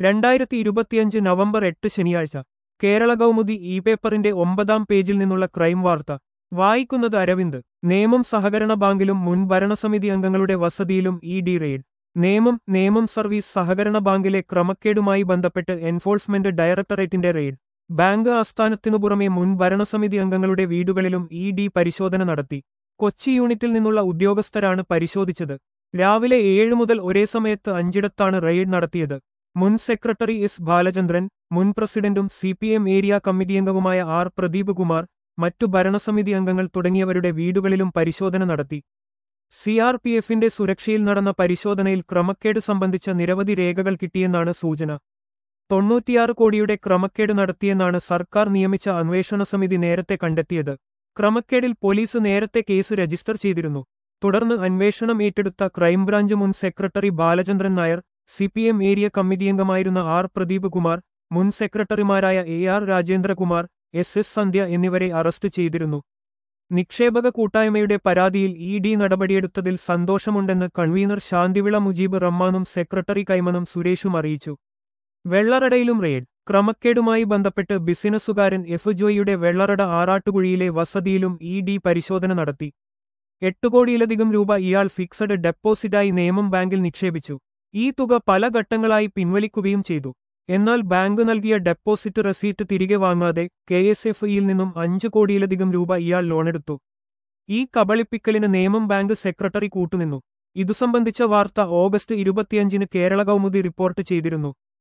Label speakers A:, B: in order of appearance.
A: രണ്ടായിരത്തി ഇരുപത്തിയഞ്ച് നവംബർ എട്ട് ശനിയാഴ്ച കേരള കൗമുദി ഇ പേപ്പറിന്റെ ഒമ്പതാം പേജിൽ നിന്നുള്ള ക്രൈം വാർത്ത വായിക്കുന്നത് അരവിന്ദ് നേമം സഹകരണ ബാങ്കിലും മുൻ ഭരണസമിതി അംഗങ്ങളുടെ വസതിയിലും E D raid Nemom Nemom service സഹകരണ ബാങ്കിലെ ക്രമക്കേടുമായി ബന്ധപ്പെട്ട് എൻഫോഴ്സ്മെന്റ് ഡയറക്ടറേറ്റിന്റെ റെയ്ഡ് ബാങ്ക് ആസ്ഥാനത്തിനു പുറമെ മുൻ ഭരണസമിതി അംഗങ്ങളുടെ വീടുകളിലും ഇ ഡി പരിശോധന നടത്തി കൊച്ചി യൂണിറ്റിൽ നിന്നുള്ള ഉദ്യോഗസ്ഥരാണ് പരിശോധിച്ചത് രാവിലെ ഏഴ് മുതൽ ഒരേ സമയത്ത് അഞ്ചിടത്താണ് റെയ്ഡ് നടത്തിയത് മുൻ സെക്രട്ടറി എസ് ബാലചന്ദ്രൻ മുൻ പ്രസിഡന്റും C P M area committee അംഗവുമായ ആർ പ്രദീപ് കുമാർ മറ്റു ഭരണസമിതി അംഗങ്ങൾ തുടങ്ങിയവരുടെ വീടുകളിലും പരിശോധന നടത്തി സി ആർ പി എഫിന്റെ സുരക്ഷയിൽ നടന്ന പരിശോധനയിൽ ക്രമക്കേട് സംബന്ധിച്ച നിരവധി രേഖകൾ കിട്ടിയെന്നാണ് സൂചന തൊണ്ണൂറ്റിയാറ് കോടിയുടെ ക്രമക്കേട് നടത്തിയെന്നാണ് സർക്കാർ നിയമിച്ച അന്വേഷണ സമിതി നേരത്തെ കണ്ടെത്തിയത് ക്രമക്കേടിൽ പോലീസ് നേരത്തെ കേസ് രജിസ്റ്റർ ചെയ്തിരുന്നു തുടർന്ന് അന്വേഷണം ഏറ്റെടുത്ത ക്രൈംബ്രാഞ്ച് മുൻ secretary Balachandran Nair C P M area committee അംഗമായിരുന്ന ആർ പ്രദീപ് കുമാർ മുൻ സെക്രട്ടറിമാരായ A R Rajendrakumar S S Sandhya എന്നിവരെ അറസ്റ്റ് ചെയ്തിരുന്നു നിക്ഷേപക കൂട്ടായ്മയുടെ പരാതിയിൽ ഇ ഡി നടപടിയെടുത്തതിൽ സന്തോഷമുണ്ടെന്ന് കൺവീനർ ശാന്തിവിള മുജീബ് റഹ്മാനും സെക്രട്ടറി കൈമനും സുരേഷും അറിയിച്ചു വെള്ളറടയിലും റെയ്ഡ് ക്രമക്കേടുമായി ബന്ധപ്പെട്ട് ബിസിനസ്സുകാരൻ എഫ് ജോയിയുടെ വെള്ളറട ആറാട്ടുകുഴിയിലെ വസതിയിലും ഇ ഡി പരിശോധന നടത്തി എട്ട് കോടിയിലധികം രൂപ ഇയാൾ ഫിക്സഡ് ഡെപ്പോസിറ്റായി നേമം ബാങ്കിൽ നിക്ഷേപിച്ചു ഈ തുക പല ഘട്ടങ്ങളായി പിൻവലിക്കുകയും ചെയ്തു എന്നാൽ ബാങ്ക് നൽകിയ ഡെപ്പോസിറ്റ് റെസീറ്റ് തിരികെ വാങ്ങാതെ കെ എസ് എഫ് ഇയിൽ നിന്നും അഞ്ച് കോടിയിലധികം രൂപ ഇയാൾ ലോണെടുത്തു ഈ കബളിപ്പിക്കലിന് നേമം ബാങ്ക് സെക്രട്ടറി കൂട്ടുനിന്നു ഇതു സംബന്ധിച്ച വാർത്ത ഓഗസ്റ്റ് ഇരുപത്തിയഞ്ചിന് കേരള കൗമുദി റിപ്പോർട്ട് ചെയ്തിരുന്നു